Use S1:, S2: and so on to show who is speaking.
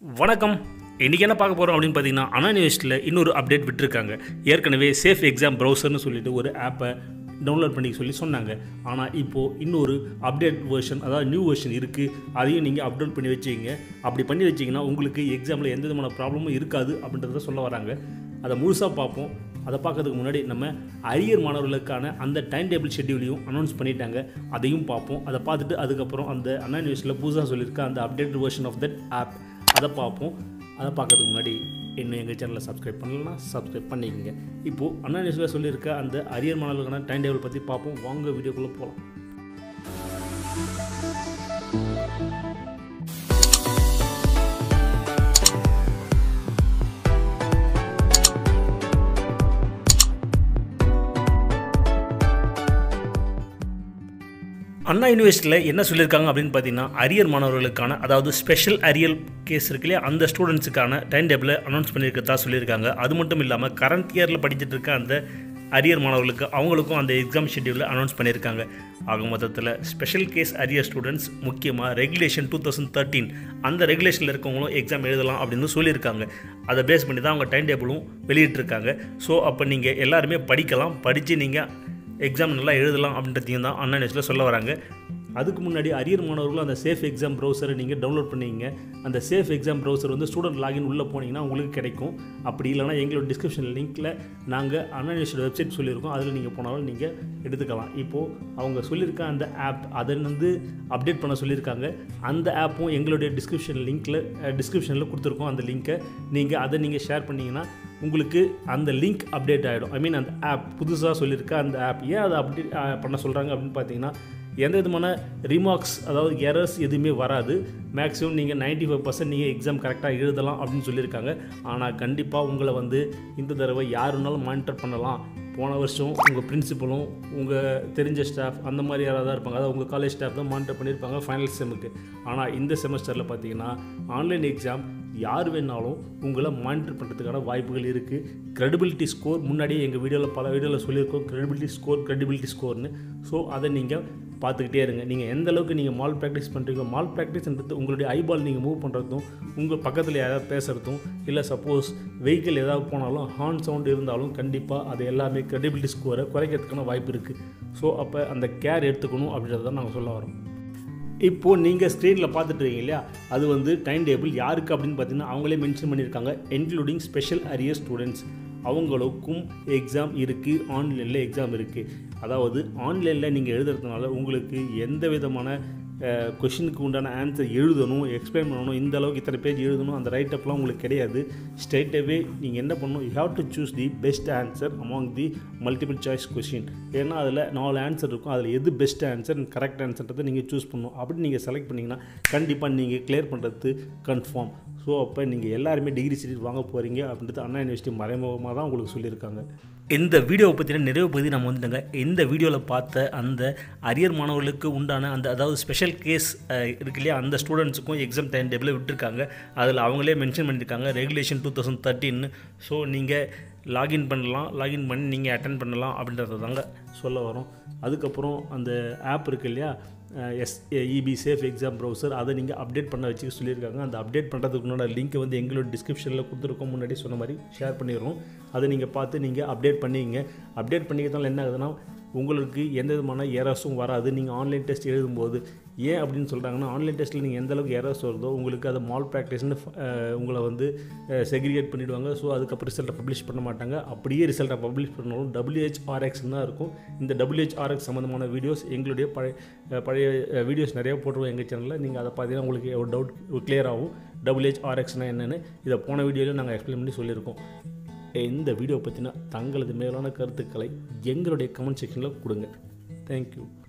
S1: வணக்கம் இன்றைக்கி என்ன பார்க்க போகிறோம் அப்படின்னு பார்த்தீங்கன்னா அனானியூஸ்டில் இன்னொரு அப்டேட் விட்டுருக்காங்க ஏற்கனவே சேஃப் எக்ஸாம் ப்ரௌசர்னு சொல்லிட்டு ஒரு ஆப்பை டவுன்லோட் பண்ணிக்க சொல்லி சொன்னாங்க ஆனால் இப்போது இன்னொரு அப்டேட் வெர்ஷன் அதாவது நியூ வெர்ஷன் இருக்குது அதையும் நீங்கள் அப்டேட் பண்ணி வச்சுக்கிங்க அப்படி பண்ணி வச்சிங்கன்னா உங்களுக்கு எக்ஸாமில் எந்த விதமான ப்ராப்ளமும் இருக்காது அப்படின்றத சொல்ல வராங்க அதை முழுசாக பார்ப்போம் அதை பார்க்கறதுக்கு முன்னாடி நம்ம அரியர் மாணவர்களுக்கான அந்த டைம் டேபிள் ஷெட்யூலையும் அனௌன்ஸ் பண்ணிட்டாங்க அதையும் பார்ப்போம் அதை பார்த்துட்டு அதுக்கப்புறம் அந்த அண்ணா நியூஸில் புதுசாக சொல்லியிருக்க அந்த update version of that app அதை பார்ப்போம் அதை பார்க்கறதுக்கு முன்னாடி இன்னும் எங்கள் சேனலை சப்ஸ்கிரைப் பண்ணலன்னா சப்ஸ்கிரைப் பண்ணிக்கோங்க இப்போது அண்ணா நியூஸில் சொல்லியிருக்க அந்த அரியர் மாணவர்களுக்கான டைம் டேபிள் பற்றி பார்ப்போம் வாங்க வீடியோக்குள்ளே போகலாம் அண்ணா யூனிவர்சிட்டியில் என்ன சொல்லியிருக்காங்க அப்படின்னு பார்த்தீங்கன்னா அரியர் மாணவர்களுக்கான அதாவது ஸ்பெஷல் அரியல் கேஸ் இருக்கு இல்லையா அந்த ஸ்டூடெண்ட்ஸுக்கான டைம் டேபிளை அனௌன்ஸ் பண்ணியிருக்கதா சொல்லியிருக்காங்க அது மட்டும் இல்லாமல் கரண்ட் இயரில் படிச்சுட்டு இருக்க அந்த அரியர் மாணவர்களுக்கு அவங்களுக்கும் அந்த எக்ஸாம் ஷெட்யூலில் அனௌன்ஸ் பண்ணியிருக்காங்க ஆக மொத்தத்தில் ஸ்பெஷல் கேஸ் அரியர் ஸ்டூடெண்ட்ஸ் முக்கியமாக ரெகுலேஷன் டூ தௌசண்ட் தேர்ட்டீன் அந்த ரெகுலேஷனில் இருக்கவங்களும் எக்ஸாம் எழுதலாம் அப்படின்னு சொல்லியிருக்காங்க அதை பேஸ் பண்ணி தான் அவங்க டைம் டேபிளும் வெளியிட்டிருக்காங்க ஸோ அப்போ நீங்கள் எல்லாருமே படிக்கலாம் படித்து நீங்கள் எக்ஸாம் நல்லா எழுதலாம் அப்படின்றதையும் தான் அண்ணா நியூஸில் சொல்ல வராங்க அதுக்கு முன்னாடி அரியர் மாணவர்களும் அந்த சேஃப் எக்ஸாம் ப்ரௌசரை நீங்கள் டவுன்லோட் பண்ணிங்க அந்த சேஃப் எக்ஸாம் ப்ரௌசர் வந்து ஸ்டூடெண்ட் லாகின் உள்ளே போனீங்கன்னா உங்களுக்கு கிடைக்கும் அப்படி இல்லைனா எங்களோட டிஸ்கிரிப்ஷன் லிங்க்கில் நாங்கள் அண்ணா நியூஸோட வெப்சைட் சொல்லியிருக்கோம் அதில் நீங்கள் போனாலும் நீங்கள் எடுத்துக்கலாம் இப்போது அவங்க சொல்லியிருக்க அந்த ஆப் அதை வந்து அப்டேட் பண்ண சொல்லியிருக்காங்க அந்த ஆப்பும் எங்களுடைய டிஸ்கிரிப்ஷன் லிங்க்கில் டிஸ்கிரிப்ஷனில் கொடுத்துருக்கோம் அந்த லிங்க்கை நீங்கள் அதை நீங்கள் ஷேர் பண்ணிங்கன்னா உங்களுக்கு அந்த லிங்க் அப்டேட் ஆகிடும் ஐ மீன் அந்த ஆப் புதுசாக சொல்லியிருக்க அந்த ஆப் ஏன் அதை அப்டேட் பண்ண சொல்கிறாங்க அப்படின்னு பார்த்தீங்கன்னா எந்த விதமான ரிமார்க்ஸ் அதாவது எரர்ஸ் எதுவுமே வராது மேக்ஸிமம் நீங்கள் நைன்ட்டி ஃபைவ் பர்சன்ட் நீங்கள் எக்ஸாம் கரெக்டாக எழுதலாம் அப்படின்னு சொல்லியிருக்காங்க ஆனால் கண்டிப்பாக உங்களை வந்து இந்த தடவை யார் வேணாலும் மானிட்டர் பண்ணலாம் போன வருஷம் உங்கள் பிரின்சிபலும் உங்கள் தெரிஞ்ச ஸ்டாஃப் அந்த மாதிரி யாராவது தான் இருப்பாங்க அதாவது உங்கள் காலேஜ் ஸ்டாஃப் தான் மானிட்டர் பண்ணியிருப்பாங்க ஃபைனல் செம்முக்கு ஆனால் இந்த செமஸ்டரில் பார்த்தீங்கன்னா ஆன்லைன் எக்ஸாம் யார் வேணாலும் உங்களை மானிட்டர் பண்ணுறதுக்கான வாய்ப்புகள் இருக்குது க்ரெடிபிலிட்டி ஸ்கோர் முன்னாடியே எங்கள் வீடியோவில் பல வீடியோவில் சொல்லியிருக்கோம் க்ரெடிபிலிட்டி ஸ்கோர் க்ரெடிபிலிட்டி ஸ்கோர்னு ஸோ அதை நீங்கள் பார்த்துக்கிட்டே இருங்க நீங்கள் எந்த அளவுக்கு நீங்கள் மால் ப்ராக்டிஸ் பண்ணுறீங்க மால் ப்ராக்டிஸ்ன்றது உங்களுடைய ஐபால் நீங்கள் மூவ் பண்ணுறதும் உங்கள் பக்கத்தில் யாராவது பேசுகிறதும் இல்லை சப்போஸ் வெஹிக்கிள் ஏதாவது போனாலும் ஹார்ன் சவுண்ட் இருந்தாலும் கண்டிப்பாக அது எல்லாமே க்ரெடிபிலிட்டி ஸ்கோரை குறைக்கிறதுக்கான வாய்ப்பு இருக்குது ஸோ அப்போ அந்த கேர் எடுத்துக்கணும் அப்படின்றத தான் நாங்கள் சொல்ல வரோம் இப்போது நீங்கள் ஸ்க்ரீனில் பார்த்துட்டு இருக்கீங்க இல்லையா அது வந்து டைம் டேபிள் யாருக்கு அப்படின்னு பார்த்தீங்கன்னா அவங்களே மென்ஷன் பண்ணியிருக்காங்க இன்க்ளூடிங் ஸ்பெஷல் அரியர் ஸ்டூடெண்ட்ஸ் அவங்களுக்கும் எக்ஸாம் இருக்குது ஆன்லைனில் எக்ஸாம் இருக்குது அதாவது ஆன்லைனில் நீங்கள் எழுதுறதுனால உங்களுக்கு எந்த விதமான கொஷினுக்கு உண்டான ஆன்சர் எழுதணும் எக்ஸ்பிளைன் பண்ணணும் இந்த அளவுக்கு இத்தனை பேஜ் எழுதணும் அந்த ரைட் அப்லாம் உங்களுக்கு கிடையாது ஸ்ட்ரைட்டாகவே நீங்கள் என்ன பண்ணணும் you have to choose the best answer among the multiple choice question ஏன்னா அதில் நாலு ஆன்சர் இருக்கும் அதில் எது பெஸ்ட் ஆன்சர் கரெக்ட் ஆன்சர்ன்றதை நீங்கள் சூஸ் பண்ணணும் அப்படி நீங்கள் செலக்ட் பண்ணிங்கன்னா கண்டிப்பாக நீங்கள் கிளியர் பண்ணுறது கன்ஃபார்ம் ஸோ அப்போ நீங்கள் எல்லாருமே டிகிரி சர்டிஃபிகேட் வாங்க போகிறீங்க அப்படின்றது அண்ணா யூனிவர்சிட்டி மறைமுகமாக தான் உங்களுக்கு சொல்லியிருக்காங்க இந்த வீடியோவை பற்றின நிறைவு பகுதி நம்ம வந்துட்டாங்க இந்த வீடியோவில் பார்த்த அந்த அரியர் மாணவர்களுக்கு உண்டான அந்த அதாவது ஸ்பெஷல் கேஸ் இருக்கு இல்லையா அந்த ஸ்டூடெண்ட்ஸுக்கும் எக்ஸாம் டைம் டேபிளில் விட்டுருக்காங்க அதில் அவங்களே மென்ஷன் பண்ணியிருக்காங்க ரெகுலேஷன் டூ தௌசண்ட் தேர்ட்டின்னு ஸோ நீங்கள் லாகின் பண்ணலாம் லாகின் பண்ணி நீங்கள் அட்டன் பண்ணலாம் அப்படின்றத தாங்க சொல்ல வரோம் அதுக்கப்புறம் அந்த ஆப் இருக்கு இல்லையா S E B safe exam browser அதை நீங்கள் அப்டேட் பண்ண வச்சுக்க சொல்லியிருக்காங்க அந்த அப்டேட் பண்ணுறதுக்கு முன்னாடி லிங்க்கை வந்து எங்களோட டிஸ்கிரிப்ஷனில் கொடுத்துருக்கோம் முன்னாடி சொன்ன மாதிரி ஷேர் பண்ணிடுறோம் அதை நீங்கள் பார்த்து நீங்கள் அப்டேட் பண்ணிங்க அப்டேட் பண்ணிக்கிறதால என்ன ஆகுதுன்னா உங்களுக்கு எந்த விதமான எரர்ஸும் வராது நீங்கள் ஆன்லைன் டெஸ்ட் எழுதும்போது ஏன் அப்படின்னு சொல்கிறாங்கன்னா ஆன்லைன் டெஸ்ட்டில் நீங்கள் எந்த அளவுக்கு எரர்ஸ் வருதோ உங்களுக்கு அது மால் ப்ராக்டிஸ்னு உங்களை வந்து செக்ரிகேட் பண்ணிவிடுவாங்க ஸோ அதுக்கப்புறம் ரிசல்ட்டை பப்ளிஷ் பண்ண மாட்டாங்க அப்படியே ரிசல்ட்டை பப்ளிஷ் பண்ணாலும் டபிள்யூஹெச்ஆர்எக்ஸ் தான் இருக்கும் இந்த டபிள்யூஹெச்ஆர்எக்ஸ் சம்மந்தமான வீடியோஸ் எங்களுடைய பழைய பழைய வீடியோஸ் நிறையா போட்டுருவோம் எங்கள் சேனலில் நீங்கள் அதை பார்த்தீங்கன்னா உங்களுக்கு ஒரு டவுட் கிளியர் ஆகும் டபிள்யூஹெச்ஆர்எக்ஸ்னால் என்னென்னு இதை போன வீடியோவில் நாங்கள் எக்ஸ்பிளைன் பண்ணி சொல்லியிருக்கோம் இந்த வீடியோ பற்றின தங்களது மேலான கருத்துக்களை எங்களுடைய கமெண்ட் செக்ஷனில் கொடுங்க தேங்க்யூ